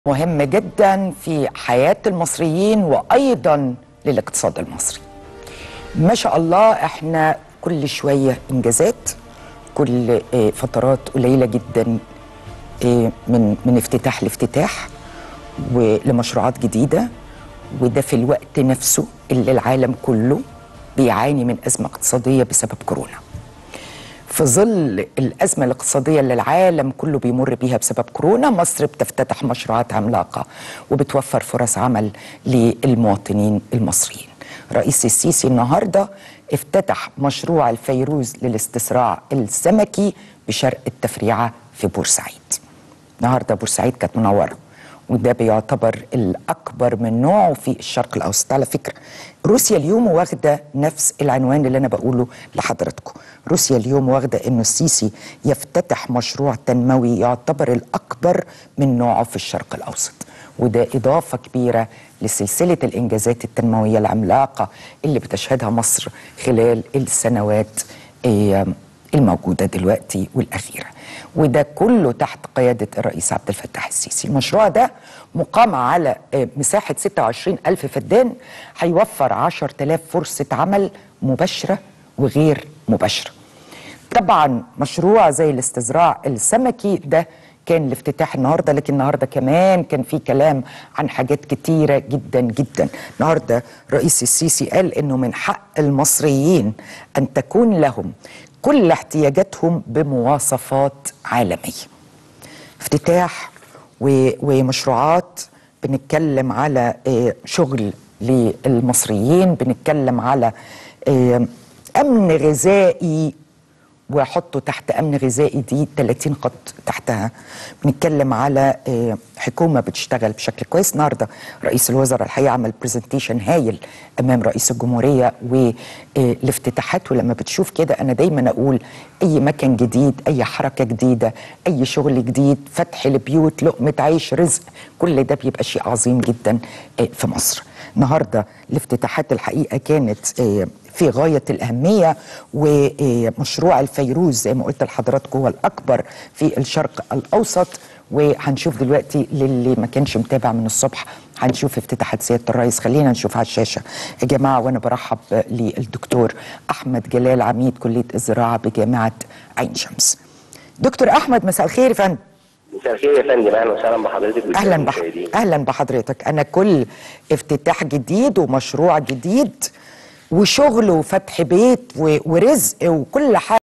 مهم جدا في حياة المصريين وأيضا للاقتصاد المصري ما شاء الله احنا كل شوية إنجازات كل آه، فترات قليلة جدا آه، من من افتتاح لافتتاح ولمشروعات جديدة وده في الوقت نفسه اللي العالم كله بيعاني من أزمة اقتصادية بسبب كورونا في ظل الأزمة الاقتصادية اللي العالم كله بيمر بيها بسبب كورونا مصر بتفتتح مشروعات عملاقة وبتوفر فرص عمل للمواطنين المصريين رئيس السيسي النهاردة افتتح مشروع الفيروز للاستسراع السمكي بشرق التفريعة في بورسعيد النهاردة بورسعيد كانت منورة وده بيعتبر الأكبر من نوعه في الشرق الأوسط على فكرة روسيا اليوم واخدة نفس العنوان اللي أنا بقوله لحضراتكم روسيا اليوم واخدة أنه السيسي يفتتح مشروع تنموي يعتبر الأكبر من نوعه في الشرق الأوسط وده إضافة كبيرة لسلسلة الإنجازات التنموية العملاقة اللي بتشهدها مصر خلال السنوات آه، الموجودة دلوقتي والأخيرة وده كله تحت قيادة الرئيس عبد الفتاح السيسي المشروع ده مقام على آه، مساحة 26 ألف فدان هيوفر 10,000 فرصة عمل مباشرة وغير مباشرة طبعا مشروع زي الاستزراع السمكي ده كان الافتتاح النهارده لكن النهارده كمان كان في كلام عن حاجات كتيره جدا جدا النهارده رئيس السيسي قال انه من حق المصريين ان تكون لهم كل احتياجاتهم بمواصفات عالميه افتتاح و- ومشروعات بنتكلم على آه، شغل للمصريين بنتكلم على آه، امن غذائي واحطه تحت امن غذائي دي 30 خط تحتها بنتكلم على آه، حكومه بتشتغل بشكل كويس النهارده رئيس الوزراء الحقيقه عمل برزنتيشن هايل امام رئيس الجمهوريه والافتتاحات ولما بتشوف كده انا دايما اقول اي مكان جديد اي حركه جديده اي شغل جديد فتح البيوت لقمه عيش رزق كل ده بيبقى شيء عظيم جدا آه، في مصر النهارده الافتتاحات الحقيقه كانت آه، في غاية الأهمية ومشروع الفيروز زي ما قلت لحضراتكم هو الأكبر في الشرق الأوسط وهنشوف دلوقتي للي ما كانش متابع من الصبح هنشوف افتتاحات سيادة الرئيس خلينا نشوف على الشاشة يا جماعة وأنا برحب للدكتور أحمد جلال عميد كلية الزراعة بجامعة عين شمس دكتور أحمد مساء الخير يا فندم مساء الخير يا فندم اهلا وسهلا بحضرتك اهلا بح... بالمشاهدين. اهلا بحضرتك انا كل افتتاح جديد ومشروع جديد وشغل وفتح بيت و... ورزق وكل حاجه